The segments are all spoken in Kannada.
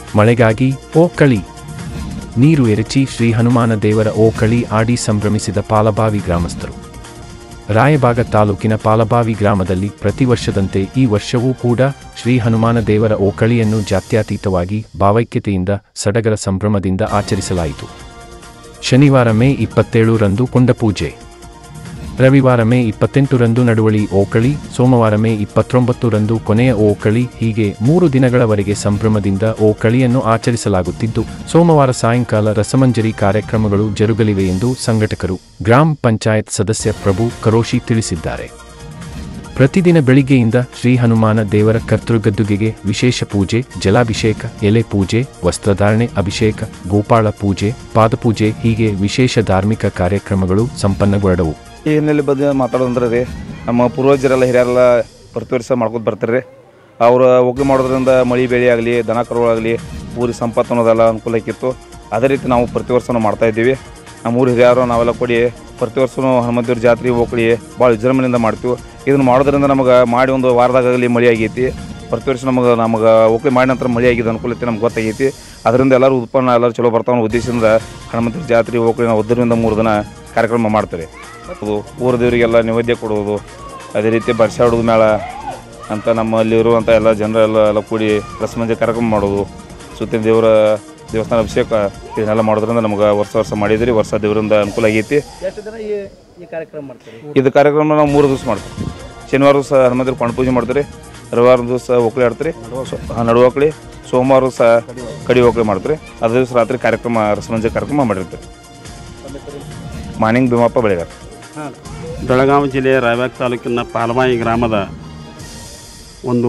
ಮಳೆಗಾಗಿ ಓಕಳಿ ನೀರು ಎರಚಿ ಶ್ರೀ ಹನುಮಾನ ದೇವರ ಓಕಳಿ ಆಡಿ ಸಂಭ್ರಮಿಸಿದ ಪಾಲಬಾವಿ ಗ್ರಾಮಸ್ಥರು ರಾಯಬಾಗ ತಾಲೂಕಿನ ಪಾಲಬಾವಿ ಗ್ರಾಮದಲ್ಲಿ ಪ್ರತಿ ವರ್ಷದಂತೆ ಈ ವರ್ಷವೂ ಕೂಡ ಶ್ರೀ ಹನುಮಾನ ದೇವರ ಓಕಳಿಯನ್ನು ಜಾತ್ಯತೀತವಾಗಿ ಭಾವೈಕ್ಯತೆಯಿಂದ ಸಡಗರ ಸಂಭ್ರಮದಿಂದ ಆಚರಿಸಲಾಯಿತು ಶನಿವಾರ ಮೇ ಇಪ್ಪತ್ತೇಳರಂದು ಕುಂಡಪೂಜೆ ರವಿವಾರ ಮೇ ಇಪ್ಪತ್ತೆಂಟರಂದು ನಡುವಳಿ ಓಕಳಿ ಸೋಮವಾರ ಮೇ ಇಪ್ಪತ್ತೊಂಬತ್ತರಂದು ಕೊನೆಯ ಓಕಳಿ ಹೀಗೆ ಮೂರು ದಿನಗಳವರೆಗೆ ಸಂಭ್ರಮದಿಂದ ಓಕಳಿಯನ್ನು ಆಚರಿಸಲಾಗುತ್ತಿದ್ದು ಸೋಮವಾರ ಸಾಯಂಕಾಲ ರಸಮಂಜರಿ ಕಾರ್ಯಕ್ರಮಗಳು ಜರುಗಲಿವೆ ಎಂದು ಸಂಘಟಕರು ಗ್ರಾಮ ಪಂಚಾಯತ್ ಸದಸ್ಯ ಪ್ರಭು ಕರೋಶಿ ತಿಳಿಸಿದ್ದಾರೆ ಪ್ರತಿದಿನ ಬೆಳಿಗ್ಗೆಯಿಂದ ಶ್ರೀ ಹನುಮಾನ ದೇವರ ಕರ್ತೃಗದ್ದುಗೆಗೆ ವಿಶೇಷ ಪೂಜೆ ಜಲಾಭಿಷೇಕ ಎಲೆ ಪೂಜೆ ವಸ್ತ್ರಧಾರಣೆ ಅಭಿಷೇಕ ಗೋಪಾಳ ಪೂಜೆ ಪಾದಪೂಜೆ ಹೀಗೆ ವಿಶೇಷ ಧಾರ್ಮಿಕ ಕಾರ್ಯಕ್ರಮಗಳು ಸಂಪನ್ನಗೊಳ್ಳವು ಈ ಹಿನ್ನೆಲೆ ಬಗ್ಗೆ ಮಾತಾಡೋದಂದ್ರೆ ರೀ ನಮ್ಮ ಪೂರ್ವಜರೆಲ್ಲ ಹಿರಿಯರೆಲ್ಲ ಪ್ರತಿ ವರ್ಷ ಮಾಡ್ಕೊತ ಬರ್ತಾರೆ ರೀ ಅವ್ರು ಒಗ್ಗು ಮಾಡೋದ್ರಿಂದ ಮಳೆ ಬೆಳೆ ಆಗಲಿ ದನ ಕರುಗಳಾಗಲಿ ಊರಿ ಸಂಪತ್ತು ಅನ್ನೋದೆಲ್ಲ ಅನುಕೂಲ ಆಕಿತ್ತು ಅದೇ ರೀತಿ ನಾವು ಪ್ರತಿ ವರ್ಷನೂ ಮಾಡ್ತಾ ಇದ್ದೀವಿ ನಮ್ಮ ಊರು ಹಿರಿಯರು ನಾವೆಲ್ಲ ಕೊಡಿ ಪ್ರತಿ ವರ್ಷನೂ ಹನುಮಂತೇವ್ರ ಜಾತ್ರೆ ಹೋಗ್ಲಿ ಭಾಳ ವಿಜೃಂಭಣೆಯಿಂದ ಮಾಡ್ತೀವಿ ಇದನ್ನು ಮಾಡೋದ್ರಿಂದ ನಮಗೆ ಮಾಡಿ ಒಂದು ವಾರದಾಗಲಿ ಮಳೆ ಆಗೈತಿ ಪ್ರತಿ ವರ್ಷ ನಮಗೆ ನಮಗೆ ಒಕ್ಕಲಿ ಮಾಡಿದ ನಂತರ ಮಳೆ ಆಗಿದೆ ಅನುಕೂಲತೆ ನಮ್ಗೆ ಗೊತ್ತಾಗೈತಿ ಅದರಿಂದ ಎಲ್ಲರೂ ಉತ್ಪನ್ನ ಎಲ್ಲರೂ ಚಲೋ ಬರ್ತಾವ ಅನ್ನೋ ಉದ್ದೇಶದಿಂದ ಹನುಮಂತರ ಜಾತ್ರೆ ಹೋಗ್ಲಿ ನಾವು ಒಂದರಿಂದ ಮೂರು ದಿನ ಕಾರ್ಯಕ್ರಮ ಮಾಡ್ತೀವಿ ಅದು ಊರ ದೇವರಿಗೆಲ್ಲ ನೈವೇದ್ಯ ಕೊಡೋದು ಅದೇ ರೀತಿ ಬರ್ಸಾಡೋದು ಮೇಳ ಅಂತ ನಮ್ಮಲ್ಲಿ ಇರುವಂಥ ಎಲ್ಲ ಜನರೆಲ್ಲ ಎಲ್ಲ ಕೂಡಿ ರಸಮಂಜೆ ಕಾರ್ಯಕ್ರಮ ಮಾಡೋದು ಸುತ್ತಿನ ದೇವರ ದೇವಸ್ಥಾನ ಅಭಿಷೇಕ ಇದನ್ನೆಲ್ಲ ಮಾಡೋದ್ರಿಂದ ನಮ್ಗೆ ವರ್ಷ ವರ್ಷ ಮಾಡಿದ್ರಿ ವರ್ಷ ದೇವರಿಂದ ಅನುಕೂಲ ಆಗೈತಿ ಎಷ್ಟು ದಿನ ಈ ಈ ಕಾರ್ಯಕ್ರಮ ಮಾಡ್ತೀರಿ ಇದು ಕಾರ್ಯಕ್ರಮ ನಾವು ಮೂರು ದಿವಸ ಮಾಡ್ತೀವಿ ಶನಿವಾರ ದಿವಸ ಹನುಮಂತರ ಕೊಂಡ ಪೂಜೆ ಮಾಡ್ತೀರಿ ರವಿವಾರ ದಿವಸ ಒಕ್ಕಳಿ ಆಡ್ತೀರಿ ಸೊ- ಹಾ, ನಡುವಕ್ಳಿ ಸೋಮವಾರ ದಿವಸ ಕಡಿ ಒಕ್ಕಳಿ ಮಾಡ್ತೀರಿ ಅದೇ ದಿವಸ ರಾತ್ರಿ ಕಾರ್ಯಕ್ರಮ ರಸಮಂಜೆ ಕಾರ್ಯಕ್ರಮ ಮಾಡಿರ್ತೀವಿ ಮಾನಿಂಗ್ ಭೀಮಪ್ಪ ಬೆಳೆಗಾರ ಹಾಂ ಬೆಳಗಾವಿ ಜಿಲ್ಲೆಯ ರಾಯಬಾಗ್ ತಾಲೂಕಿನ ಪಾಲಮಾಯಿ ಗ್ರಾಮದ ಒಂದು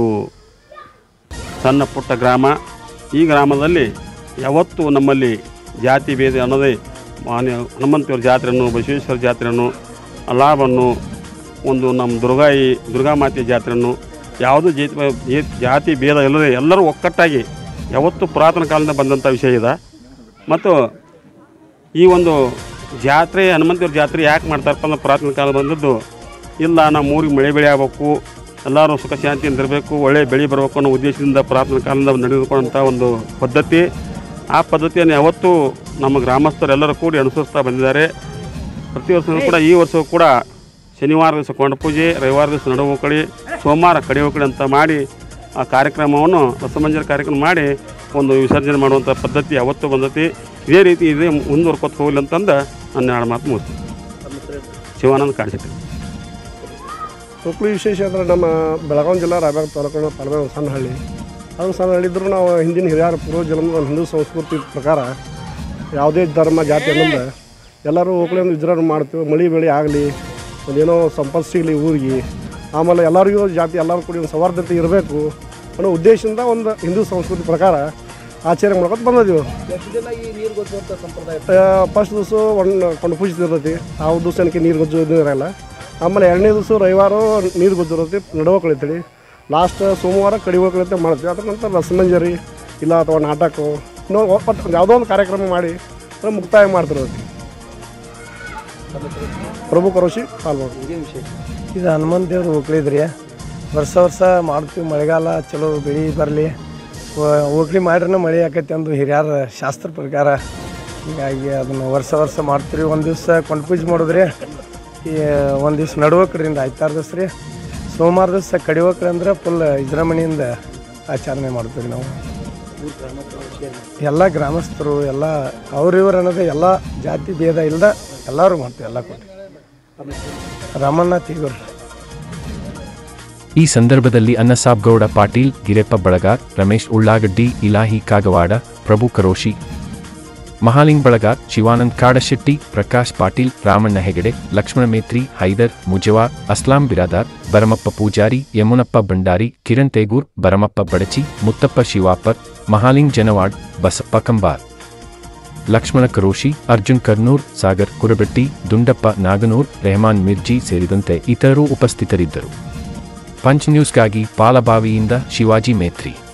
ಸಣ್ಣ ಪುಟ್ಟ ಗ್ರಾಮ ಈ ಗ್ರಾಮದಲ್ಲಿ ಯಾವತ್ತೂ ನಮ್ಮಲ್ಲಿ ಜಾತಿ ಭೇದ ಅನ್ನೋದೇ ಮಾನ್ಯ ಹನುಮಂತೇವ್ರ ಜಾತ್ರೆಯನ್ನು ಬಸವೇಶ್ವರ ಜಾತ್ರೆಯನ್ನು ಲಾಭವನ್ನು ಒಂದು ನಮ್ಮ ದುರ್ಗಾಯಿ ದುರ್ಗಾಮಾತೆ ಜಾತ್ರೆಯನ್ನು ಯಾವುದೂ ಜಾತಿ ಜೇ- ಜಾತಿ ಭೇದ ಇಲ್ಲದೆ ಎಲ್ಲರೂ ಒಕ್ಕಟ್ಟಾಗಿ ಯಾವತ್ತೂ ಪುರಾತನ ಕಾಲದಿಂದ ಬಂದಂಥ ವಿಷಯ ಇದೆ ಮತ್ತು ಈ ಒಂದು ಜಾತ್ರೆ ಹನುಮಂತೇವ್ರ ಜಾತ್ರೆ ಯಾಕೆ ಮಾಡ್ತಾರಪ್ಪ ಅಂದ್ರೆ ಪುರಾತನ ಕಾಲ ಬಂದದ್ದು ಇಲ್ಲ ನಮ್ಮ ಊರಿಗೆ ಮಳೆ ಬೆಳೆ ಆಗಬೇಕು ಎಲ್ಲರೂ ಸುಖ ಶಾಂತಿಯಿಂದ ಇರಬೇಕು ಒಳ್ಳೆ ಬೆಳೆ ಬರಬೇಕು ಅನ್ನೋ ಉದ್ದೇಶದಿಂದ ಪುರಾತನ ಕಾಲದಿಂದ ನಡೆದುಕೊಂಡಂಥ ಒಂದು ಪದ್ಧತಿ ಆ ಪದ್ಧತಿಯನ್ನು ಯಾವತ್ತೂ ನಮ್ಮ ಗ್ರಾಮಸ್ಥರೆಲ್ಲರೂ ಕೂಡಿ ಅನುಸರಿಸ್ತಾ ಬಂದಿದ್ದಾರೆ ಪ್ರತಿ ವರ್ಷವೂ ಕೂಡ ಈ ವರ್ಷವೂ ಕೂಡ ಶನಿವಾರ ದಿವಸ ಕೊಂಡ ಪೂಜೆ ರವಿವಾರ ದಿವಸ ನಡುವಕಳಿ ಸೋಮವಾರ ಕಡಿವಕಳಿ ಅಂತ ಮಾಡಿ ಆ ಕಾರ್ಯಕ್ರಮವನ್ನು ರಸಮಂಜರಿ ಕಾರ್ಯಕ್ರಮ ಮಾಡಿ ಒಂದು ವಿಸರ್ಜನೆ ಮಾಡುವಂಥ ಪದ್ಧತಿ ಯಾವತ್ತೂ ಬಂದತಿ ಇದೇ ರೀತಿ ಇದೇ ಮುಂದುವರ್ಕೋತ ಹೋಗಲಿ ಅಂತಂದು ನನ್ನ ಎರಡು ಮಾತು ಮುಗಿಸ್ತೀನಿ ಶಿವಾನಂದ ಕಾಣಿಸುತ್ತೆ ಹುಕ್ಕಳಿ ವಿಶೇಷ ಅಂದರೆ ನಮ್ಮ ಬೆಳಗಾವಿ ಜಿಲ್ಲಾ ರಾಯಬಾಗ ತಾಲೂಕಿನ ಪಾಲ್ಮೆ ಒಂದು ಸಣ್ಣ ಹಳ್ಳಿ ಅದು ಸಣ್ಣ ಹಳ್ಳಿ ಇದ್ರೂ ನಾವು ಹಿಂದಿನ ಹಿರಿಯರ ಪೂರ್ವ ಜನ್ಮದ ಒಂದು ಹಿಂದೂ ಸಂಸ್ಕೃತಿ ಪ್ರಕಾರ ಯಾವುದೇ ಧರ್ಮ ಜಾತಿ ಅನ್ನೋದು ಎಲ್ಲರೂ ಹೋಗ್ಲಿಂದ ವಿಜೃಂಭಣೆ ಮಾಡ್ತೀವಿ ಮಳೆ ಬೆಳೆ ಆಗಲಿ ಒಂದೇನೋ ಸಂಪತ್ತು ಸಿಗಲಿ ಊರಿಗೆ ಆಮೇಲೆ ಎಲ್ಲರಿಗೂ ಜಾತಿ ಎಲ್ಲರೂ ಕೂಡಿ ಒಂದು ಸೌಹಾರ್ದತೆ ಇರಬೇಕು ಅನ್ನೋ ಉದ್ದೇಶದಿಂದ ಒಂದು ಹಿಂದೂ ಸಂಸ್ಕೃತಿ ಪ್ರಕಾರ ಆಚರಣೆ ಮಾಡ್ಕೊತ ಬಂದಿದ್ದೀವಿ ಎಷ್ಟು ದಿನ ಈ ನೀರು ಗೊತ್ತುವಂಥ ಸಂಪ್ರದಾಯ ಫಸ್ಟ್ ದಿವಸ ಒಂದು ಕೊಂಡು ಪೂಜೆ ಇರ್ತೈತಿ ಆ ದಿವಸ ಏನಕ್ಕೆ ನೀರು ಗೊಜ್ಜು ಇದು ಇರಲ್ಲ ಆಮೇಲೆ ಎರಡನೇ ದಿವಸ ರವಿವಾರ ನೀರು ಗೊಜ್ಜು ಇರ್ತೈತಿ ನಡುವ ಕಳಿತೀವಿ ಲಾಸ್ಟ್ ಸೋಮವಾರ ಕಡಿವ ಕಳಿತೆ ಮಾಡ್ತೀವಿ ಅದ್ರ ನಂತರ ರಸಮಂಜರಿ ಇಲ್ಲ ಅಥವಾ ನಾಟಕ ಇನ್ನೂ ಒಟ್ಟು ಯಾವುದೋ ಒಂದು ಕಾರ್ಯಕ್ರಮ ಮಾಡಿ ಅದನ್ನ ಮುಕ್ತಾಯ ಮಾಡ್ತಿರೋದು ಪ್ರಭು ಕರೋಶಿ ಪಾಲ್ಗೊಳ್ತೀವಿ ಇದು ಹನುಮಂತ ದೇವ್ರ ಹೋಗ್ಲಿದ್ರಿ ವರ್ಷ ವರ್ಷ ಮಾಡ್ತೀವಿ ಮಳೆಗಾಲ ಚಲೋ ಬೆಳೆ ಬರಲಿ ಹೋಗ್ಲಿ ಮಾಡ್ರೆ ಮಳೆ ಆಕೈತಿ ಅಂದು ಹಿರಿಯರ ಶಾಸ್ತ್ರ ಪ್ರಕಾರ ಹೀಗಾಗಿ ಅದನ್ನು ವರ್ಷ ವರ್ಷ ಮಾಡ್ತೀವಿ ಒಂದು ದಿವಸ ಕೊಂಡು ಪೂಜೆ ಮಾಡಿದ್ರಿ ಈ ಒಂದು ದಿವ್ಸ ನಡುವಕ್ರಿಂದ ಆಯ್ತಾರು ದಿವಸ ರೀ ಸೋಮವಾರ ದಿವಸ ಕಡಿವಕ್ರಿ ಅಂದ್ರೆ ಫುಲ್ ವಿಜೃಂಭಣೆಯಿಂದ ಆಚರಣೆ ಮಾಡ್ತೀವಿ ನಾವು ಎಲ್ಲ ಗ್ರಾಮಸ್ಥರು ಎಲ್ಲ ಅವ್ರಿವ್ರು ಅನ್ನೋದು ಎಲ್ಲ ಜಾತಿ ಭೇದ ಇಲ್ದ ಎಲ್ಲರೂ ಮಾಡ್ತೀವಿ ಎಲ್ಲ ಕೊಟ್ಟು ರಾಮಣ್ಣ ತೀಗೂರ್ ಈ ಸಂದರ್ಭದಲ್ಲಿ ಅನ್ನಸಾಬ್ ಗೌಡ ಪಾಟೀಲ್ ಗಿರೆಪ್ಪ ಬಳಗಾರ್ ರಮೇಶ್ ಉಳ್ಳಾಗಡ್ಡಿ ಇಲಾಹಿ ಕಾಗವಾಡ ಪ್ರಭು ಕರೋಶಿ ಮಹಾಲಿಂಗ್ ಬಳಗಾರ್ ಶಿವಾನಂದ್ ಕಾಡಶೆಟ್ಟಿ ಪ್ರಕಾಶ್ ಪಾಟೀಲ್ ರಾಮಣ್ಣ ಹೆಗಡೆ ಲಕ್ಷ್ಮಣ ಮೇತ್ರಿ ಹೈದರ್ ಮುಜವಾರ್ ಅಸ್ಲಾಂ ಬಿರಾದಾರ್ ಬರಮಪ್ಪ ಪೂಜಾರಿ ಯಮುನಪ್ಪ ಭಂಡಾರಿ ಕಿರಣ್ ತೇಗೂರ್ ಬರಮಪ್ಪ ಬಡಚಿ ಮುತ್ತಪ್ಪ ಶಿವಾಪರ್ ಮಹಾಲಿಂಗ್ ಜನವಾಡ್ ಬಸಪ್ಪ ಕಂಬಾರ್ ಲಕ್ಷ್ಮಣ ಕರೋಶಿ ಅರ್ಜುನ್ ಕರ್ನೂರ್ ಸಾಗರ್ ಕುರಬೆಟ್ಟಿ ದುಂಡಪ್ಪ ನಾಗನೂರ್ ರೆಹಮಾನ್ ಮಿರ್ಜಿ ಸೇರಿದಂತೆ ಇತರರು ಉಪಸ್ಥಿತರಿದ್ದರು ಪಂಚ್ ನ್ಯೂಸ್ಗಾಗಿ ಪಾಲಬಾವಿಯಿಂದ ಶಿವಾಜಿ ಮೇತ್ರಿ